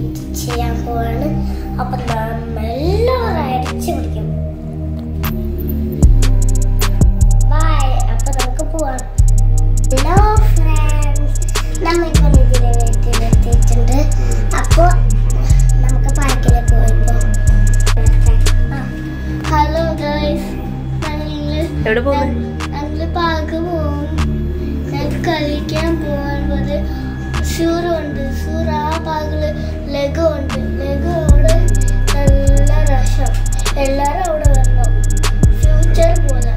ചെയ്യാൻ പോവാണ് അപ്പൊ നമ്മളെല്ലാവരും അടിച്ചു പിടിക്കും ബൈ അപ്പൊ നമുക്ക് പോവാം ഹലോ ഫ്രണ്ട്സ് നമ്മളിപ്പോ ഇതിലെ വീട്ടിലെത്തിയിട്ടുണ്ട് അപ്പൊ നമുക്ക് പാർക്കിലേക്ക് പോയപ്പോ ഹലോ ഗൈസ് എവിടെ പോകുന്നു ഞങ്ങള് പാർക്ക് പോകും ഞങ്ങൾക്ക് കളിക്കാൻ പോകുന്നത് ഷൂറുണ്ട് ഷൂർ ആ പാർക്കില് ലഗോ ഉണ്ട് ലഗോ അവിടെ നല്ല രസം എല്ലാരും അവിടെ വരണം ഫ്യൂച്ചർ പോലെ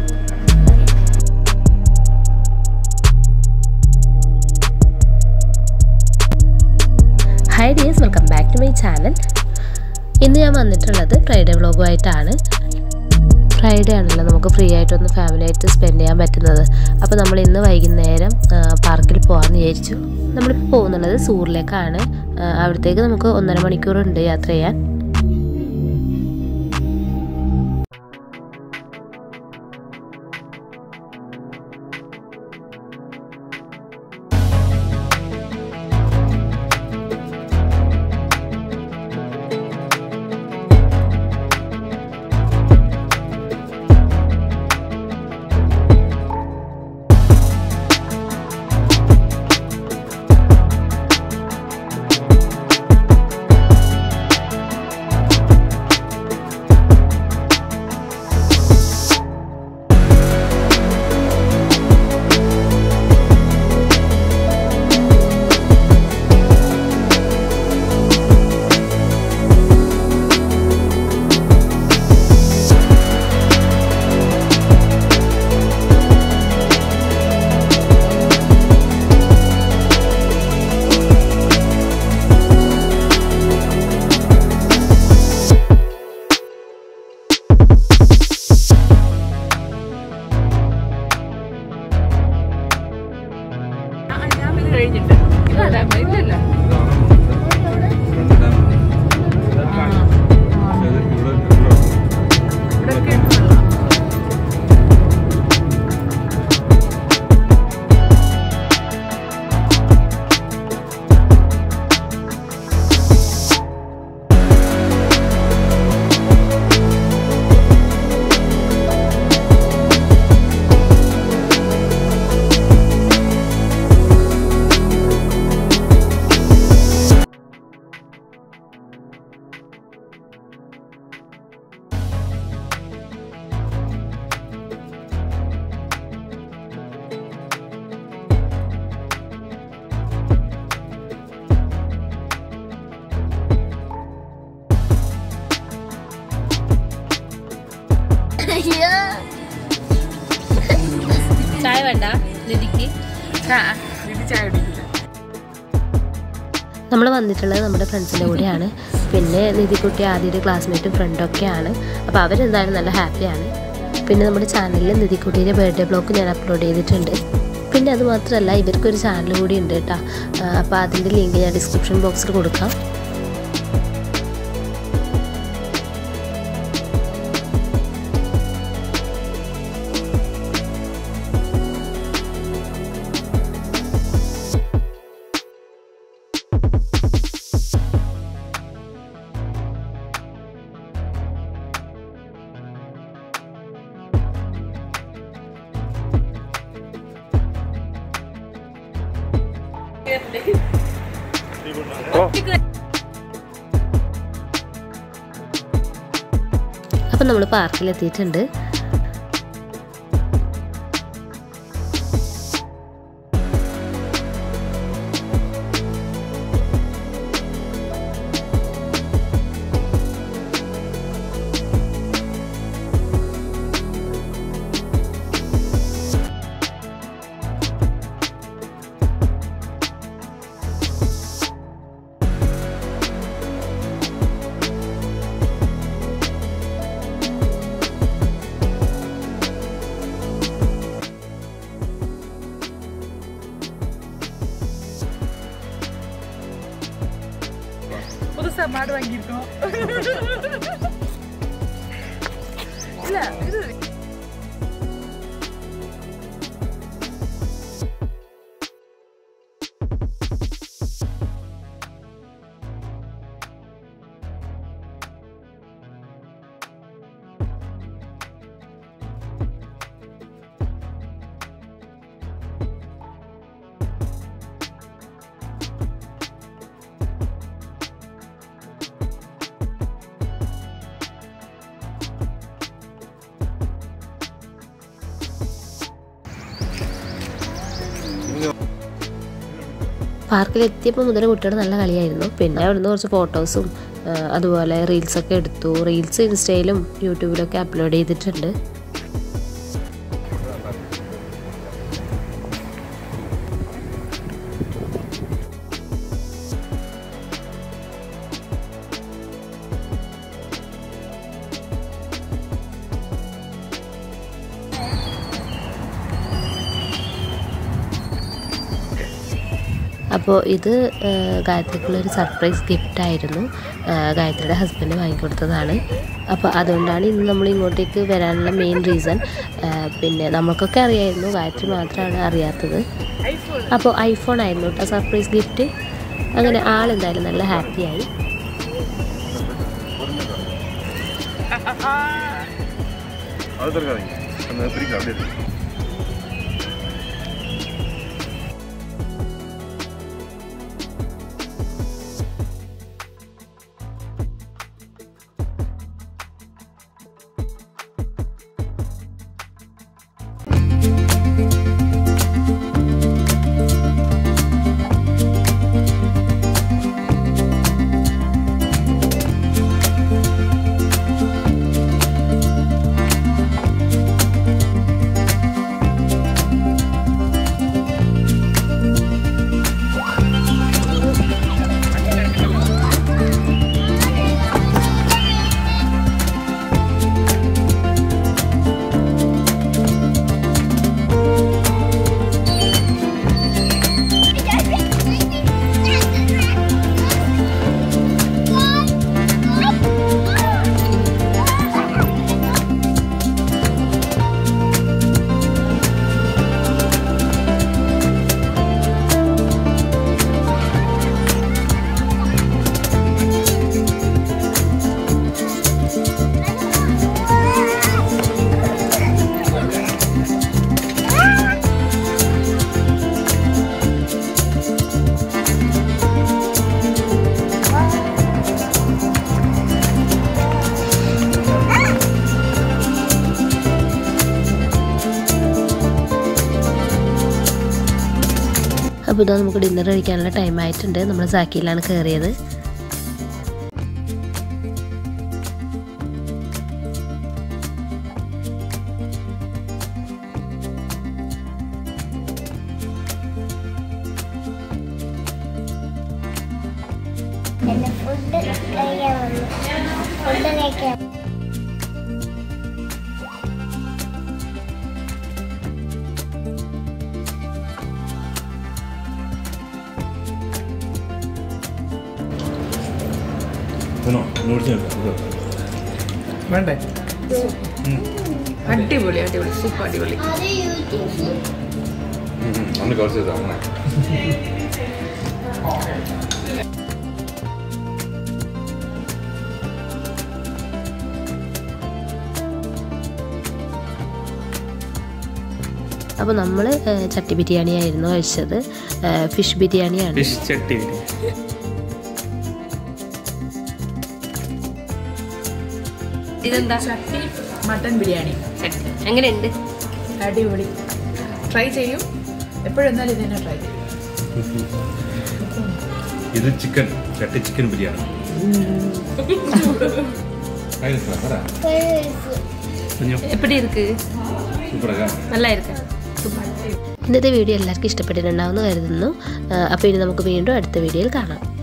hi dears welcome back to my channel ഇന്ന് ഞാൻ വന്നിട്ടുള്ളത് ഫ്രൈഡേ വ്ളോഗുമായിട്ടാണ് ഫ്രൈഡേ ആണല്ലോ നമുക്ക് ഫ്രീ ആയിട്ടൊന്ന് ഫാമിലി ആയിട്ട് സ്പെൻഡ് ചെയ്യാൻ പറ്റുന്നത് അപ്പോൾ നമ്മൾ ഇന്ന് വൈകുന്നേരം ആ, പാർക്കിൽ പോകാമെന്ന് വിചാരിച്ചു നമ്മളിപ്പോൾ പോകുന്നുള്ളത് സൂറിലേക്കാണ് ആ, അവിടത്തേക്ക് നമുക്ക് ഒന്നര മണിക്കൂറുണ്ട് യാത്ര ചെയ്യാൻ ചായ വേണ്ട ലിതിക്ക് നമ്മൾ വന്നിട്ടുള്ളത് നമ്മുടെ ഫ്രണ്ട്സിൻ്റെ കൂടെയാണ് പിന്നെ നിധിക്കുട്ടി ആദ്യത്തെ ക്ലാസ്മേറ്റും ഫ്രണ്ടൊക്കെയാണ് അപ്പോൾ അവരെന്തായാലും നല്ല ഹാപ്പിയാണ് പിന്നെ നമ്മുടെ ചാനലിൽ നിധിക്കുട്ടിയുടെ ബർത്ത്ഡേ ബ്ലോഗ് ഞാൻ അപ്ലോഡ് ചെയ്തിട്ടുണ്ട് പിന്നെ അത് മാത്രമല്ല ഇവർക്കൊരു ചാനൽ കൂടി ഉണ്ട് കേട്ടോ അപ്പോൾ അതിൻ്റെ ലിങ്ക് ഞാൻ ഡിസ്ക്രിപ്ഷൻ ബോക്സിൽ കൊടുക്കാം അപ്പം നമ്മൾ പാർക്കിലെത്തിയിട്ടുണ്ട് புதுசா மாடு வாங்கியிருக்கோம் இல்ல இது പാർക്കിൽ എത്തിയപ്പോൾ മുതൽ കുട്ടികൾ നല്ല കളിയായിരുന്നു പിന്നെ അവിടുന്ന് കുറച്ച് ഫോട്ടോസും ആ, അതുപോലെ റീൽസൊക്കെ എടുത്തു റീൽസ് ഇൻസ്റ്റയിലും യൂട്യൂബിലൊക്കെ അപ്ലോഡ് ചെയ്തിട്ടുണ്ട് അപ്പോൾ ഇത് ആ, ഗായത്രിക്കുള്ളൊരു സർപ്രൈസ് ഗിഫ്റ്റായിരുന്നു ഗായത്രിയുടെ ഹസ്ബൻഡ് വാങ്ങിക്കൊടുത്തതാണ് അപ്പോൾ അതുകൊണ്ടാണ് ഇന്ന് നമ്മൾ ഇങ്ങോട്ടേക്ക് വരാനുള്ള മെയിൻ റീസൺ പിന്നെ നമുക്കൊക്കെ അറിയായിരുന്നു ഗായത്രി മാത്രമാണ് അറിയാത്തത് അപ്പോൾ ഐഫോൺ ആയിരുന്നു കേട്ടോ സർപ്രൈസ് ഗിഫ്റ്റ് അങ്ങനെ ആളെന്തായാലും നല്ല ഹാപ്പിയായി അത് തിരക്കാതെ ഒന്ന് പിടിക്കാം അവിടെ ഇട്ട്. അപ്പോൾ ഇതാ നമുക്ക് ഡിന്നർ കഴിക്കാനുള്ള ടൈം ആയിട്ടുണ്ട് നമ്മൾ സാക്കിയിലാണ് കയറിയത് എന്റെ ഫുഡ് കഴിക്കാൻ വന്നു ഫുഡ് കഴിക്കാൻ തിന്നോ നോടിച്ച് നോക്കാം വേണ്ടേ അടിപൊളി അടിപൊളി സൂപ്പർ അടിപൊളി അത് യൂട്യൂബ് അന്ന് കുറച്ച് അങ്ങനെ അപ്പോൾ നമ്മൾ ചട്ടി ബിരിയാണി ആയിരുന്നു കഴിച്ചത് ഫിഷ് ബിരിയാണിയാണ് ഫിഷ് ചട്ടി ഇതെന്താ ചട്ടി മട്ടൻ ബിരിയാണി ചട്ടി എങ്ങനെയുണ്ട് അടിപൊളി ട്രൈ ചെയ്യും എപ്പോഴെന്നാലും ഇത് തന്നെ ട്രൈ ചെയ്യും ഇത് ചിക്കൻ ചട്ടി ചിക്കൻ ബിരിയാണി എപ്പിടി ഇருக்கு സൂപ്പറാ നല്ല ഇருக்கு ഇന്നത്തെ വീഡിയോ എല്ലാവർക്കും ഇഷ്ടപ്പെട്ടിട്ടുണ്ടാവുമെന്ന് കരുതുന്നു അപ്പോൾ ഇനി നമുക്ക് വീണ്ടും അടുത്ത വീഡിയോയിൽ കാണാം